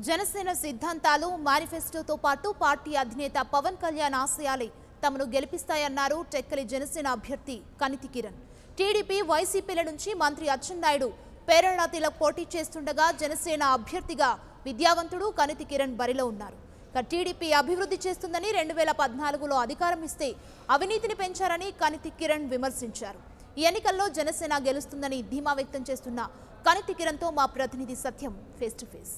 జనసేన సిద్ధాంతాలు మేనిఫెస్టోతో పాటు పార్టీ అధినేత పవన్ కళ్యాణ్ ఆశయాలే తమను గెలిపిస్తాయన్నారు టెక్కలి జనసేన అభ్యర్థి కనితి కిరణ్ టీడీపీ వైసీపీల నుంచి మంత్రి అచ్చెన్నాయుడు పేరళ తిలక్ పోటీ చేస్తుండగా జనసేన అభ్యర్థిగా విద్యావంతుడు కనితి కిరణ్ బరిలో ఉన్నారు ఇక టీడీపీ అభివృద్ధి చేస్తుందని రెండు వేల పద్నాలుగులో అధికారం ఇస్తే అవినీతిని పెంచారని కనితి కిరణ్ విమర్శించారు ఈ ఎన్నికల్లో జనసేన గెలుస్తుందని ధీమా వ్యక్తం చేస్తున్న కనితి కిరణ్తో మా ప్రతినిధి Satyam face to face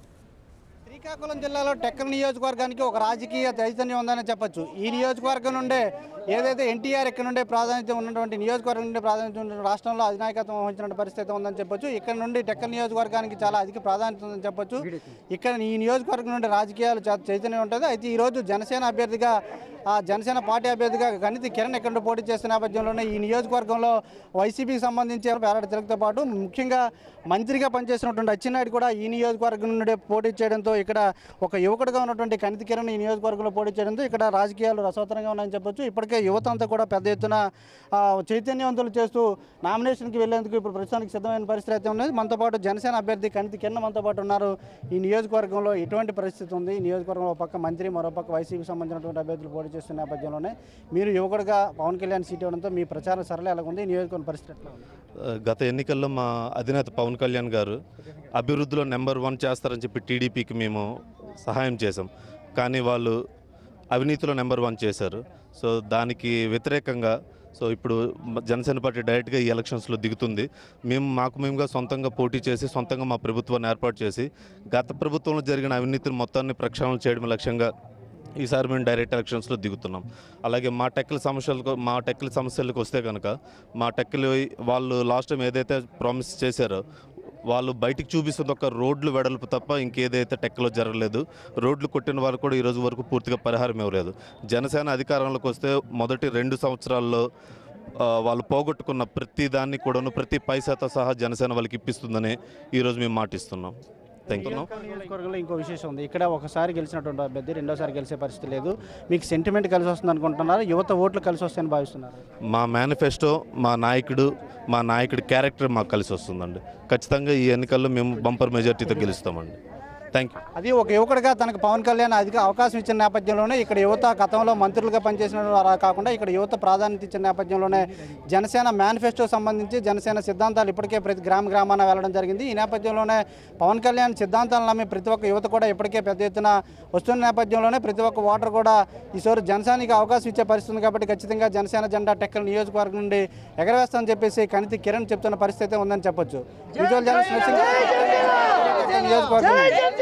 Srikakulam జిల్లాలో టెక్కల నియోజకవర్గానికి ఒక రాజకీయ చైతన్యం ఉందని చెప్పొచ్చు ఈ నియోజకవర్గం నుండే ఏదైతే ఎన్టీఆర్ ఇక్కడ నుండే ప్రాధాన్యత ఉన్నటువంటి నియోజకవర్గం నుండి ప్రాధాన్యత ఉన్న రాష్ట్రంలో అధినాయకత్వం వహించిన పరిస్థితి ఉందని చెప్పొచ్చు ఇక్కడ నుండి టెక్కల నియోజకవర్గానికి చాలా అధిక ప్రాధాన్యత ఉందని చెప్పొచ్చు ఇక్కడ ఈ నియోజకవర్గం నుండి రాజకీయాలు చాలా చైతన్యం ఉంటుంది అయితే ఈరోజు జనసేన అభ్యర్థిగా ఆ జనసేన పార్టీ అభ్యర్థిగా గణితి కిరణ్ ఇక్కడ నుండి పోటీ చేస్తున్న నేపథ్యంలోనే ఈ నియోజకవర్గంలో వైసీపీకి సంబంధించి పేరాడ తిరుగుతో పాటు ముఖ్యంగా మంత్రిగా పనిచేసినటువంటి అచ్చెన్నాయుడు కూడా ఈ నియోజకవర్గం నుండి పోటీ చేయడంతో ఇక్కడ ఒక యువకుడుగా ఉన్నటువంటి కణితి కిరణ్ ఈ నియోజకవర్గంలో పోటీ చేయడంతో ఇక్కడ రాజకీయాలు రసవత్తరంగా ఉన్నాయని చెప్పొచ్చు ఇప్పటికే యువత అంతా కూడా పెద్ద ఎత్తున ఆ, చైతన్యవంతులు చేస్తూ నామినేషన్కి వెళ్లేందుకు ఇప్పుడు ప్రస్తుతానికి సిద్ధమైన పరిస్థితి అయితే ఉన్నది మనతో పాటు జనసేన అభ్యర్థి కణితి కిరణ్ మనతో పాటు ఉన్నారు ఈ నియోజకవర్గంలో ఎటువంటి పరిస్థితి ఉంది ఈ నియోజకవర్గంలో ఒక పక్క మంత్రి మరో పక్క వైసీపీకి సంబంధించినటువంటి అభ్యర్థులు పోటీ చేస్తున్న నేపథ్యంలోనే మీరు యువకుడుగా పవన్ కళ్యాణ్ సీట్ ఇవ్వడంతో మీ ప్రచారం సరళ ఎలాగుంది ఈ నియోజకవర్గం పరిస్థితి ఎట్లా ఉంది గత ఎన్నికల్లో మా అధినేత పవన్ కళ్యాణ్ గారు అభివృద్ధిలో నెంబర్ వన్ చేస్తారని చెప్పి టీడీపీకి మేము సహాయం చేసాం కానీ వాళ్ళు అవినీతిలో నెంబర్ వన్ చేశారు సో దానికి వ్యతిరేకంగా సో ఇప్పుడు మ- జనసేన పార్టీ డైరెక్ట్గా ఈ ఎలక్షన్స్లో దిగుతుంది మేము మాకు మేముగా సొంతంగా పోటీ చేసి సొంతంగా మా ప్రభుత్వాన్ని ఏర్పాటు చేసి గత ప్రభుత్వంలో జరిగిన అవినీతిని మొత్తాన్ని ప్రక్షాళన చేయడం లక్ష్యంగా ఈసారి మేము డైరెక్ట్ ఎలక్షన్స్లో దిగుతున్నాం అలాగే మా టెక్కల సమస్యలకు మా టెక్కల సమస్యలకు వస్తే కనుక మా టెక్కలు వాళ్ళు లాస్ట్ టైం ఏదైతే ప్రామిస్ చేశారో వాళ్ళు బయటికి చూపిస్తుంది ఒక రోడ్లు వెడల్పు తప్ప ఇంకేదైతే టెక్కలో జరగలేదు రోడ్లు కొట్టిన వారు కూడా ఈ రోజు వరకు పూర్తిగా పరిహారం ఇవ్వలేదు జనసేన అధికారంలోకి వస్తే మొదటి రెండు సంవత్సరాల్లో ఆ, వాళ్ళు పోగొట్టుకున్న ప్రతి దాన్ని కూడాను ప్రతి పైసాతో సహా జనసేన వాళ్ళకి ఇప్పిస్తుందని ఈరోజు మేము మాటిస్తున్నాం థ్యాంక్ యూ నియోజకవర్గంలో ఇంకో విశేషం ఉంది ఇక్కడ ఒకసారి గెలిచినటువంటి అభ్యర్థి రెండోసారి గెలిచే పరిస్థితి లేదు మీకు సెంటిమెంట్ కలిసి వస్తుంది అనుకుంటున్నారు యువత ఓట్లు కలిసి వస్తాయని భావిస్తున్నారు మా మేనిఫెస్టో మా నాయకుడు మా నాయకుడి క్యారెక్టర్ మాకు కలిసి వస్తుందండి ఖచ్చితంగా ఈ ఎన్నికల్లో మేము బంపర్ మెజార్టీతో గెలుస్తామండి థ్యాంక్ యూ అది ఒక యువకుడిగా తనకు పవన్ కళ్యాణ్ అధిక అవకాశం ఇచ్చిన నేపథ్యంలోనే ఇక్కడ యువత గతంలో మంత్రులుగా పనిచేసిన వారు కాకుండా ఇక్కడ యువత ప్రాధాన్యత ఇచ్చిన నేపథ్యంలోనే జనసేన మేనిఫెస్టో సంబంధించి జనసేన సిద్ధాంతాలు ఇప్పటికే ప్రతి గ్రామ గ్రామాన వెళ్ళడం జరిగింది ఈ నేపథ్యంలోనే పవన్ కళ్యాణ్ సిద్ధాంతాలను నమ్మి ప్రతి ఒక్క యువత కూడా ఇప్పటికే పెద్ద ఎత్తున వస్తున్న నేపథ్యంలోనే ప్రతి ఒక్క ఓటర్ కూడా ఈసారి జనసేనకి అవకాశం ఇచ్చే పరిస్థితి ఉంది కాబట్టి ఖచ్చితంగా జనసేన జెండా టెక్కల నియోజకవర్గం నుండి ఎగరవేస్తామని చెప్పేసి కణితి కిరణ్ చెప్తున్న పరిస్థితి అయితే ఉందని చెప్పొచ్చు విజువల్ జర్నలిస్ట్ నరసింహ నియోజకవర్గం